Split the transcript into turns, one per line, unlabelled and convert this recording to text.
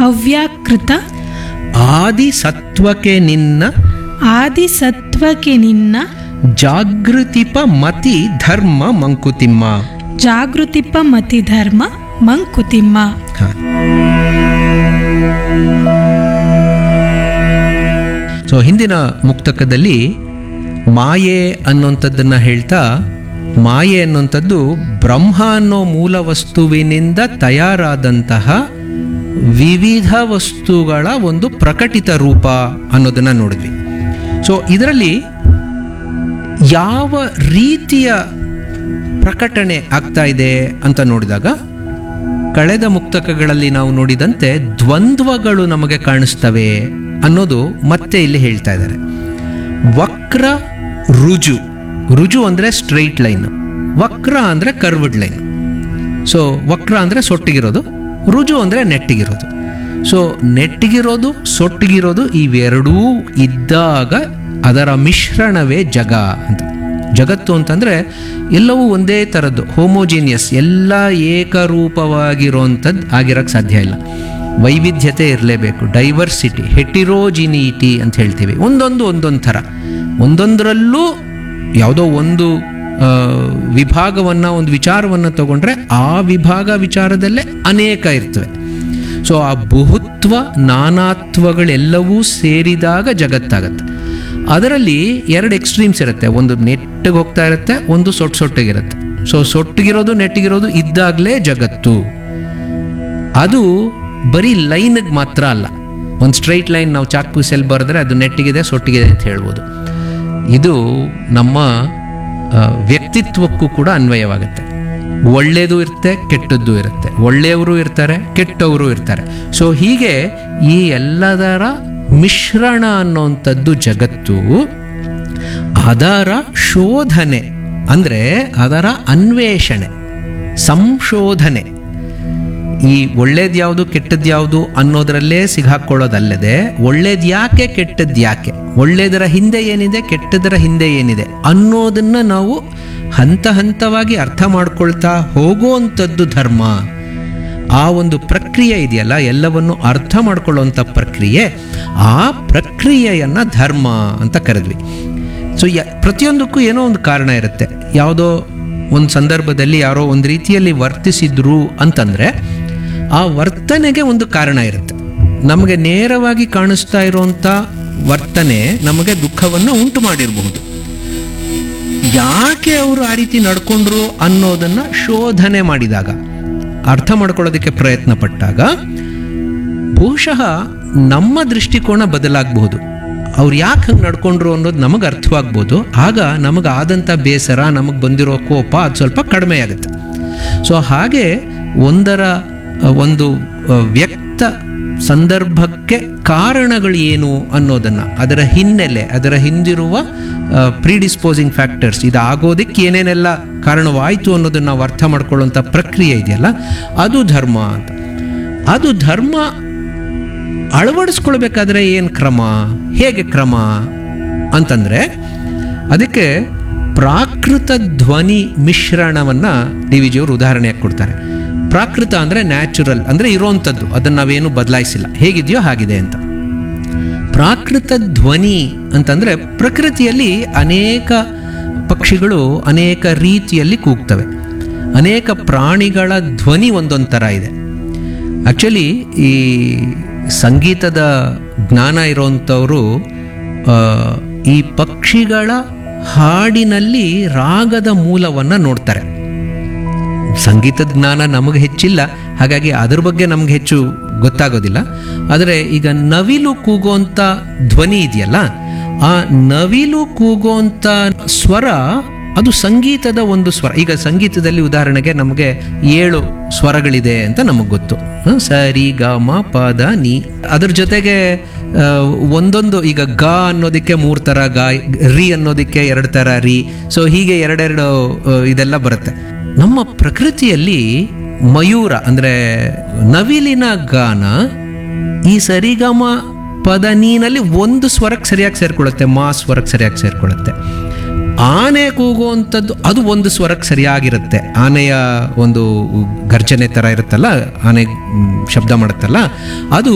ಅವ್ಯಾಕೃತ
ಆದಿ ಸತ್ವಕ್ಕೆ ನಿನ್ನ
ಆದಿ ಸತ್ವಕ್ಕೆ ನಿನ್ನ
ಜಾಗೃತಿಪ ಮತಿ ಧರ್ಮ ಮಂಕುತಿಮ್ಮ
ಜಾಗೃತಿಪ ಮತಿ ಧರ್ಮ ಮಂಕುತಿಮ್ಮ
ಹ. ಸೊ ಹಿಂದಿನ ಮುಕ್ತಕದಲ್ಲಿ ಮಾಯೆ ಅನ್ನುವಂಥದ್ದನ್ನ ಹೇಳ್ತಾ ಮಾಯೆ ಅನ್ನುವಂಥದ್ದು ಬ್ರಹ್ಮ ಅನ್ನೋ ಮೂಲ ವಸ್ತುವಿನಿಂದ ತಯಾರಾದಂತಹ ವಿವಿಧ ವಸ್ತುಗಳ ಒಂದು ಪ್ರಕಟಿತ ರೂಪ ಅನ್ನೋದನ್ನ ನೋಡಿದ್ವಿ ಸೊ ಇದರಲ್ಲಿ ಯಾವ ರೀತಿಯ ಪ್ರಕಟಣೆ ಆಗ್ತಾ ಇದೆ ಅಂತ ನೋಡಿದಾಗ ಕಳೆದ ಮುಕ್ತಕಗಳಲ್ಲಿ ನಾವು ನೋಡಿದಂತೆ ದ್ವಂದ್ವಗಳು ನಮಗೆ ಕಾಣಿಸ್ತವೆ ಅನ್ನೋದು ಮತ್ತೆ ಇಲ್ಲಿ ಹೇಳ್ತಾ ಇದ್ದಾರೆ ವಕ್ರ ರುಜು ರುಜು ಅಂದರೆ ಸ್ಟ್ರೈಟ್ ಲೈನ್ ವಕ್ರ ಅಂದರೆ ಕರ್ವ್ಡ್ ಲೈನ್ ಸೊ ವಕ್ರ ಅಂದರೆ ಸೊಟ್ಟಿಗಿರೋದು ರುಜು ಅಂದರೆ ನೆಟ್ಟಿಗಿರೋದು ಸೊ ನೆಟ್ಟಿಗಿರೋದು ಸೊಟ್ಟಿಗಿರೋದು ಇವೆರಡೂ ಇದ್ದಾಗ ಅದರ ಮಿಶ್ರಣವೇ ಜಗ ಅಂತ ಜಗತ್ತು ಅಂತಂದರೆ ಎಲ್ಲವೂ ಒಂದೇ ಥರದ್ದು ಹೋಮೋಜಿನಿಯಸ್ ಎಲ್ಲ ಏಕರೂಪವಾಗಿರೋಂಥದ್ದು ಆಗಿರೋಕ್ಕೆ ಸಾಧ್ಯ ಇಲ್ಲ ವೈವಿಧ್ಯತೆ ಇರಲೇಬೇಕು ಡೈವರ್ಸಿಟಿ ಹೆಟಿರೋಜಿನಿಟಿ ಅಂತ ಹೇಳ್ತೀವಿ ಒಂದೊಂದು ಒಂದೊಂದು ಥರ ಒಂದೊಂದರಲ್ಲೂ ಯಾವುದೋ ಒಂದು ವಿಭಾಗವನ್ನು ಒಂದು ವಿಚಾರವನ್ನು ತಗೊಂಡ್ರೆ ಆ ವಿಭಾಗ ವಿಚಾರದಲ್ಲೇ ಅನೇಕ ಇರ್ತವೆ ಸೊ ಆ ಬಹುತ್ವ ನಾನಾತ್ವಗಳೆಲ್ಲವೂ ಸೇರಿದಾಗ ಜಗತ್ತಾಗತ್ತೆ ಅದರಲ್ಲಿ ಎರಡು ಎಕ್ಸ್ಟ್ರೀಮ್ಸ್ ಇರುತ್ತೆ ಒಂದು ನೆಟ್ಟಿಗೆ ಹೋಗ್ತಾ ಇರುತ್ತೆ ಒಂದು ಸೊಟ್ಟು ಸೊಟ್ಟಿಗಿರುತ್ತೆ ಸೊ ಸೊಟ್ಟಿಗಿರೋದು ನೆಟ್ಟಿಗಿರೋದು ಇದ್ದಾಗಲೇ ಜಗತ್ತು ಅದು ಬರೀ ಲೈನ್ಗೆ ಮಾತ್ರ ಅಲ್ಲ ಒಂದು ಸ್ಟ್ರೈಟ್ ಲೈನ್ ನಾವು ಚಾಕ್ ಪೀಸಲ್ಲಿ ಬರೆದ್ರೆ ಅದು ನೆಟ್ಟಿಗಿದೆ ಸೊಟ್ಟಿಗಿದೆ ಅಂತ ಹೇಳ್ಬೋದು ಇದು ನಮ್ಮ ಆ, ವ್ಯಕ್ತಿತ್ವಕ್ಕೂ ಕೂಡ ಅನ್ವಯವಾಗುತ್ತೆ ಒಳ್ಳೆಯದು ಇರುತ್ತೆ ಕೆಟ್ಟದ್ದು ಇರುತ್ತೆ ಒಳ್ಳೆಯವರು ಇರ್ತಾರೆ ಕೆಟ್ಟವರು ಇರ್ತಾರೆ ಸೊ ಹೀಗೆ ಈ ಎಲ್ಲದರ ಮಿಶ್ರಣ ಅನ್ನುವಂಥದ್ದು ಜಗತ್ತು ಅದರ ಶೋಧನೆ ಅಂದರೆ ಅದರ ಅನ್ವೇಷಣೆ ಸಂಶೋಧನೆ ಈ ಒಳ್ಳೇದು ಯಾವುದು ಕೆಟ್ಟದ್ದು ಯಾವುದು ಅನ್ನೋದರಲ್ಲೇ ಸಿಗಾಕೊಳ್ಳೋದಲ್ಲದೆ ಒಳ್ಳೇದು ಯಾಕೆ ಕೆಟ್ಟದ್ದು ಯಾಕೆ ಒಳ್ಳೇದರ ಹಿಂದೆ ಏನಿದೆ ಕೆಟ್ಟದರ ಹಿಂದೆ ಏನಿದೆ ಅನ್ನೋದನ್ನ ನಾವು ಹಂತ ಹಂತವಾಗಿ ಅರ್ಥ ಮಾಡ್ಕೊಳ್ತಾ ಹೋಗುವಂಥದ್ದು ಧರ್ಮ ಆ ಒಂದು ಪ್ರಕ್ರಿಯೆ ಇದೆಯಲ್ಲ ಎಲ್ಲವನ್ನು ಅರ್ಥ ಮಾಡ್ಕೊಳ್ಳುವಂಥ ಪ್ರಕ್ರಿಯೆ ಆ ಪ್ರಕ್ರಿಯೆಯನ್ನು ಧರ್ಮ ಅಂತ ಕರೆದ್ವಿ ಸೊ ಯ ಪ್ರತಿಯೊಂದಕ್ಕೂ ಏನೋ ಒಂದು ಕಾರಣ ಇರುತ್ತೆ ಯಾವುದೋ ಒಂದು ಸಂದರ್ಭದಲ್ಲಿ ಯಾರೋ ಒಂದು ರೀತಿಯಲ್ಲಿ ವರ್ತಿಸಿದ್ರು ಅಂತಂದರೆ ಆ ವರ್ತನೆಗೆ ಒಂದು ಕಾರಣ ಇರುತ್ತೆ ನಮಗೆ ನೇರವಾಗಿ ಕಾಣಿಸ್ತಾ ಇರುವಂಥ ವರ್ತನೆ ನಮಗೆ ದುಃಖವನ್ನು ಉಂಟು ಮಾಡಿರಬಹುದು ಯಾಕೆ ಅವರು ಆ ರೀತಿ ನಡ್ಕೊಂಡ್ರು ಅನ್ನೋದನ್ನ ಶೋಧನೆ ಮಾಡಿದಾಗ ಅರ್ಥ ಮಾಡ್ಕೊಳ್ಳೋದಕ್ಕೆ ಪ್ರಯತ್ನ ಪಟ್ಟಾಗ ಬಹುಶಃ ನಮ್ಮ ದೃಷ್ಟಿಕೋನ ಬದಲಾಗಬಹುದು ಅವ್ರು ಯಾಕೆ ಹಂಗೆ ನಡ್ಕೊಂಡ್ರು ಅನ್ನೋದು ನಮಗೆ ಅರ್ಥವಾಗ್ಬೋದು ಆಗ ನಮಗೆ ಆದಂಥ ಬೇಸರ ನಮಗೆ ಬಂದಿರೋ ಕೋಪ ಅದು ಸ್ವಲ್ಪ ಕಡಿಮೆ ಆಗುತ್ತೆ ಸೊ ಹಾಗೆ ಒಂದರ ಅ, ಒಂದು ಅ, ವ್ಯಕ್ತ ಸಂದರ್ಭಕ್ಕೆ ಕಾರಣಗಳು ಏನು ಅನ್ನೋದನ್ನು ಅದರ ಹಿನ್ನೆಲೆ ಅದರ ಹಿಂದಿರುವ ಪ್ರೀಡಿಸ್ಪೋಸಿಂಗ್ ಫ್ಯಾಕ್ಟರ್ಸ್ ಇದು ಆಗೋದಕ್ಕೆ ಏನೇನೆಲ್ಲ ಕಾರಣವಾಯಿತು ಅನ್ನೋದನ್ನು ನಾವು ಅರ್ಥ ಮಾಡ್ಕೊಳ್ಳುವಂಥ ಪ್ರಕ್ರಿಯೆ ಇದೆಯಲ್ಲ ಅದು ಧರ್ಮ ಅಂತ ಅದು ಧರ್ಮ ಅಳವಡಿಸ್ಕೊಳ್ಬೇಕಾದ್ರೆ ಏನು ಕ್ರಮ ಹೇಗೆ ಕ್ರಮ ಅಂತಂದರೆ ಅದಕ್ಕೆ ಪ್ರಾಕೃತ ಧ್ವನಿ ಮಿಶ್ರಣವನ್ನು ಡಿ ವಿ ಜಿಯವರು ಉದಾಹರಣೆಯಾಗಿ ಕೊಡ್ತಾರೆ ಪ್ರಾಕೃತ ಅಂದರೆ ನ್ಯಾಚುರಲ್ ಅಂದರೆ ಇರೋವಂಥದ್ದು ಅದನ್ನು ನಾವೇನು ಬದಲಾಯಿಸಿಲ್ಲ ಹೇಗಿದೆಯೋ ಹಾಗಿದೆ ಅಂತ ಪ್ರಾಕೃತ ಧ್ವನಿ ಅಂತಂದರೆ ಪ್ರಕೃತಿಯಲ್ಲಿ ಅನೇಕ ಪಕ್ಷಿಗಳು ಅನೇಕ ರೀತಿಯಲ್ಲಿ ಕೂಗ್ತವೆ ಅನೇಕ ಪ್ರಾಣಿಗಳ ಧ್ವನಿ ಒಂದೊಂದು ಥರ ಇದೆ ಆ್ಯಕ್ಚುಲಿ ಈ ಸಂಗೀತದ ಜ್ಞಾನ ಇರೋವಂಥವರು ಆ, ಈ ಪಕ್ಷಿಗಳ ಹಾಡಿನಲ್ಲಿ ರಾಗದ ಮೂಲವನ್ನು ನೋಡ್ತಾರೆ ಸಂಗೀತದ ಜ್ಞಾನ ನಮಗೆ ಹೆಚ್ಚಿಲ್ಲ ಹಾಗಾಗಿ ಅದ್ರ ಬಗ್ಗೆ ನಮ್ಗೆ ಹೆಚ್ಚು ಗೊತ್ತಾಗೋದಿಲ್ಲ ಆದರೆ ಈಗ ನವಿಲು ಕೂಗೋಂಥ ಧ್ವನಿ ಇದೆಯಲ್ಲ ಆ ನವಿಲು ಕೂಗೋಂಥ ಸ್ವರ ಅದು ಸಂಗೀತದ ಒಂದು ಸ್ವರ ಈಗ ಸಂಗೀತದಲ್ಲಿ ಉದಾಹರಣೆಗೆ ನಮಗೆ ಏಳು ಸ್ವರಗಳಿದೆ ಅಂತ ನಮಗೆ ಗೊತ್ತು ಹ, ಸರಿ ಗ ಮ ಪ ದ ನಿ ಅದ್ರ ಜೊತೆಗೆ ಆ, ಒಂದೊಂದು ಈಗ ಗ ಅನ್ನೋದಕ್ಕೆ ಮೂರು ಥರ ಗ ರಿ ಅನ್ನೋದಕ್ಕೆ ಎರಡು ಥರ ರಿ ಸೊ ಹೀಗೆ ಎರಡೆರಡು ಆ, ಇದೆಲ್ಲ ಬರುತ್ತೆ ನಮ್ಮ ಪ್ರಕೃತಿಯಲ್ಲಿ ಮಯೂರ ಅಂದರೆ ನವಿಲಿನ ಗಾನ ಈ ಸರಿಗಮ ಪದ ನೀನಲ್ಲಿ ಒಂದು ಸ್ವರಕ್ಕೆ ಸರಿಯಾಗಿ ಸೇರ್ಕೊಳ್ಳುತ್ತೆ ಮಾ ಸ್ವರಕ್ಕೆ ಸರಿಯಾಗಿ ಸೇರ್ಕೊಳ್ಳುತ್ತೆ ಆನೆ ಕೂಗುವಂಥದ್ದು ಅದು ಒಂದು ಸ್ವರಕ್ಕೆ ಸರಿಯಾಗಿರುತ್ತೆ ಆನೆಯ ಒಂದು ಗರ್ಜನೆ ಥರ ಇರುತ್ತಲ್ಲ ಆನೆ ಮ್, ಶಬ್ದ ಮಾಡುತ್ತಲ್ಲ ಅದು